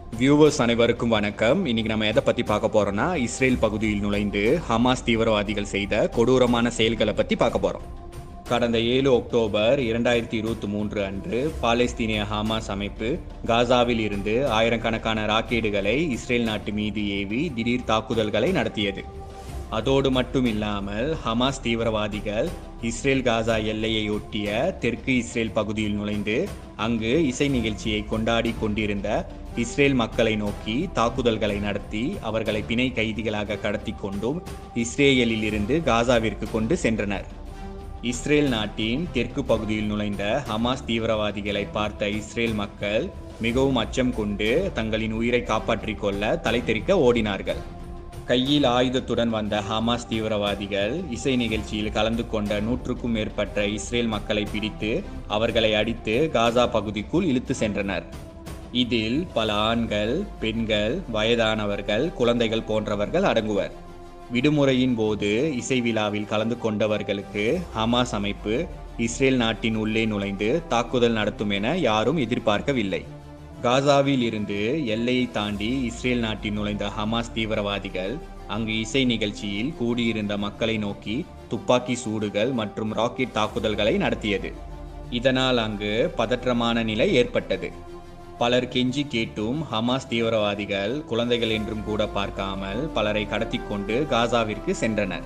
viewers அனைவருக்கும் வணக்கம் இன்னைக்கு நம்ம எதை பத்தி பார்க்க போறோம்னா இஸ்ரேல் பகுதியில் நுழைந்து ஹமாஸ் தீவிரவாதிகள் செய்த கொடூரமான செயல்களை பத்தி பார்க்க போறோம் கடந்த ஏழு அக்டோபர் இரண்டாயிரத்தி இருபத்தி மூன்று அன்று பாலஸ்தீனிய ஹமாஸ் அமைப்பு காசாவில் இருந்து ஆயிரக்கணக்கான ராக்கெட்டுகளை இஸ்ரேல் நாட்டு மீது ஏவி திடீர் தாக்குதல்களை நடத்தியது அதோடு மட்டும் இல்லாமல் ஹமாஸ் தீவிரவாதிகள் இஸ்ரேல் காசா எல்லையை ஒட்டிய தெற்கு இஸ்ரேல் பகுதியில் நுழைந்து அங்கு இசை நிகழ்ச்சியை கொண்டாடி கொண்டிருந்த இஸ்ரேல் மக்களை நோக்கி தாக்குதல்களை நடத்தி அவர்களை பிணை கைதிகளாக கடத்தி கொண்டும் இஸ்ரேலில் இருந்து காசாவிற்கு கொண்டு சென்றனர் இஸ்ரேல் நாட்டின் தெற்கு பகுதியில் நுழைந்த ஹமாஸ் தீவிரவாதிகளை பார்த்த இஸ்ரேல் மக்கள் மிகவும் அச்சம் கொண்டு தங்களின் உயிரை காப்பாற்றிக் கொள்ள தலை தெறிக்க ஓடினார்கள் கையில் ஆயுதத்துடன் வந்த ஹமாஸ் தீவிரவாதிகள் இசை நிகழ்ச்சியில் கலந்து கொண்ட நூற்றுக்கும் மேற்பட்ட இஸ்ரேல் மக்களை பிடித்து அவர்களை அடித்து காசா பகுதிக்குள் இழுத்து சென்றனர் இதில் பல ஆண்கள் பெண்கள் வயதானவர்கள் குழந்தைகள் போன்றவர்கள் அடங்குவர் விடுமுறையின் போது இசை விழாவில் கலந்து கொண்டவர்களுக்கு ஹமாஸ் அமைப்பு இஸ்ரேல் நாட்டின் உள்ளே நுழைந்து தாக்குதல் நடத்தும் என யாரும் எதிர்பார்க்கவில்லை காசாவில் இருந்து எல்லையை தாண்டி இஸ்ரேல் நாட்டில் நுழைந்த ஹமாஸ் தீவிரவாதிகள் அங்கு இசை நிகழ்ச்சியில் கூடியிருந்த மக்களை நோக்கி துப்பாக்கி சூடுகள் மற்றும் ராக்கெட் தாக்குதல்களை நடத்தியது இதனால் அங்கு பதற்றமான நிலை ஏற்பட்டது பலர் கெஞ்சி கேட்டும் ஹமாஸ் தீவிரவாதிகள் குழந்தைகள் என்றும் கூட பார்க்காமல் பலரை கடத்தி கொண்டு காசாவிற்கு சென்றனர்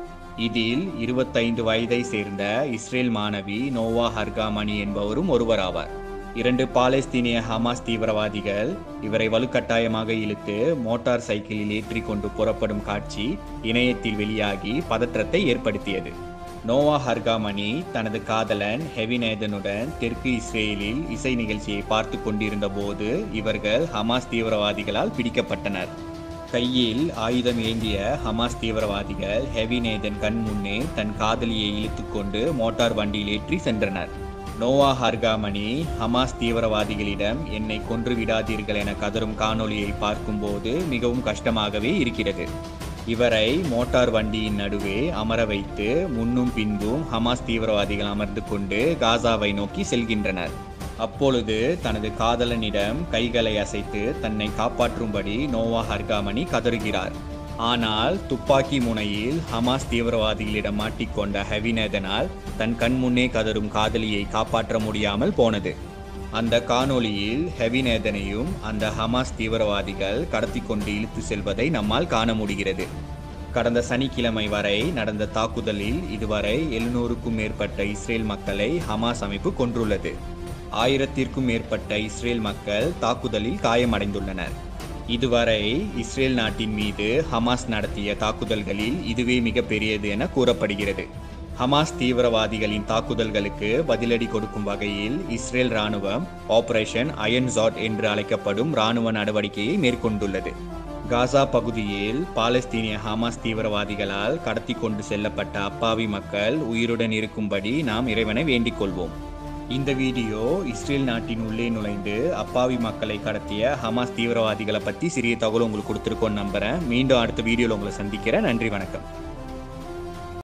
இதில் இருபத்தைந்து வயதை சேர்ந்த இஸ்ரேல் மாணவி நோவா ஹர்காமணி என்பவரும் ஒருவராவார் இரண்டு பாலஸ்தீனிய ஹமாஸ் தீவிரவாதிகள் இவரை வலுக்கட்டாயமாக இழுத்து மோட்டார் சைக்கிளில் ஏற்றி கொண்டு புறப்படும் காட்சி இணையத்தில் வெளியாகி பதற்றத்தை ஏற்படுத்தியது நோவா ஹர்காமணி தனது காதலன் ஹெவிநேதனுடன் தெற்கு இஸ்ரேலில் இசை நிகழ்ச்சியை பார்த்து கொண்டிருந்த போது இவர்கள் ஹமாஸ் தீவிரவாதிகளால் பிடிக்கப்பட்டனர் கையில் ஆயுதம் ஏந்திய ஹமாஸ் தீவிரவாதிகள் ஹெவிநேதன் கண் முன்னே தன் காதலியை இழுத்துக்கொண்டு மோட்டார் வண்டியில் ஏற்றி சென்றனர் நோவா ஹர்காமணி ஹமாஸ் தீவிரவாதிகளிடம் என்னை கொன்று விடாதீர்கள் என கதரும் காணொளியை பார்க்கும்போது மிகவும் கஷ்டமாகவே இருக்கிறது இவரை மோட்டார் வண்டியின் நடுவே அமர வைத்து முன்னும் பின்பும் ஹமாஸ் தீவிரவாதிகள் அமர்ந்து கொண்டு காசாவை நோக்கி செல்கின்றனர் அப்பொழுது தனது காதலனிடம் கைகளை அசைத்து தன்னை காப்பாற்றும்படி நோவா ஹர்காமணி கதறுகிறார் ஆனால் துப்பாக்கி முனையில் ஹமாஸ் தீவிரவாதிகளிடம் மாட்டிக்கொண்ட ஹெவினேதனால் தன் கண் முன்னே கதரும் காதலியை காப்பாற்ற முடியாமல் போனது அந்த காணொளியில் ஹெவிநேதனையும் அந்த ஹமாஸ் தீவிரவாதிகள் கடத்தி கொண்டு இழுத்து செல்வதை நம்மால் காண முடிகிறது கடந்த சனிக்கிழமை வரை நடந்த தாக்குதலில் இதுவரை எழுநூறுக்கும் மேற்பட்ட இஸ்ரேல் மக்களை ஹமாஸ் அமைப்பு கொன்றுள்ளது ஆயிரத்திற்கும் மேற்பட்ட இஸ்ரேல் மக்கள் தாக்குதலில் காயமடைந்துள்ளனர் இதுவரை இஸ்ரேல் நாட்டின் மீது ஹமாஸ் நடத்திய தாக்குதல்களில் இதுவே மிக பெரியது என கூறப்படுகிறது ஹமாஸ் தீவிரவாதிகளின் தாக்குதல்களுக்கு பதிலடி கொடுக்கும் வகையில் இஸ்ரேல் ராணுவம் ஆபரேஷன் அயன் ஜாட் என்று அழைக்கப்படும் ராணுவ நடவடிக்கையை மேற்கொண்டுள்ளது காசா பகுதியில் பாலஸ்தீனிய ஹமாஸ் தீவிரவாதிகளால் கடத்தி கொண்டு செல்லப்பட்ட அப்பாவி மக்கள் உயிருடன் இருக்கும்படி நாம் இறைவனை வேண்டிக் கொள்வோம் இந்த வீடியோ இஸ்ரேல் நாட்டின் உள்ளே நுழைந்து அப்பாவி மக்களை கடத்திய ஹமாஸ் தீவிரவாதிகளை பற்றி சிறிய தகவல் உங்களுக்கு கொடுத்துருக்கோன்னு நம்புறேன் மீண்டும் அடுத்த வீடியோவில் உங்களை சந்திக்கிறேன் நன்றி வணக்கம்